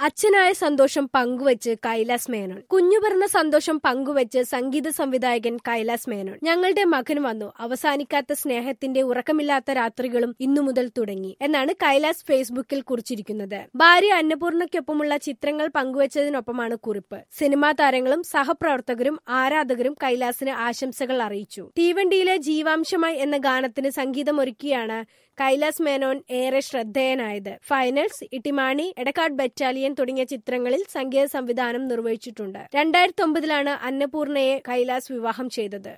അച്ഛനായ സന്തോഷം പങ്കുവച്ച് കൈലാസ് മേനോൻ കുഞ്ഞു പിറന്ന സന്തോഷം പങ്കുവച്ച് സംഗീത സംവിധായകൻ കൈലാസ് മേനോൻ ഞങ്ങളുടെ മകൻ വന്നു അവസാനിക്കാത്ത സ്നേഹത്തിന്റെ ഉറക്കമില്ലാത്ത രാത്രികളും ഇന്നു മുതൽ തുടങ്ങി എന്നാണ് കൈലാസ് ഫേസ്ബുക്കിൽ കുറിച്ചിരിക്കുന്നത് ഭാര്യ അന്നപൂർണയ്ക്കൊപ്പമുള്ള ചിത്രങ്ങൾ പങ്കുവച്ചതിനൊപ്പമാണ് കുറിപ്പ് സിനിമാ താരങ്ങളും സഹപ്രവർത്തകരും ആരാധകരും കൈലാസിന് ആശംസകൾ അറിയിച്ചു തീവണ്ടിയിലെ ജീവാംശമായി എന്ന ഗാനത്തിന് സംഗീതമൊരുക്കിയാണ് കൈലാസ് മേനോൻ ഏറെ ശ്രദ്ധേയനായത് ഫൈനൽസ് ഇട്ടിമാണി എടക്കാട് ബറ്റാലിയൻ തുടങ്ങിയ ചിത്രങ്ങളിൽ സംഗീത സംവിധാനം നിർവഹിച്ചിട്ടുണ്ട് രണ്ടായിരത്തി ഒമ്പതിലാണ് അന്നപൂർണയെ കൈലാസ് വിവാഹം ചെയ്തത്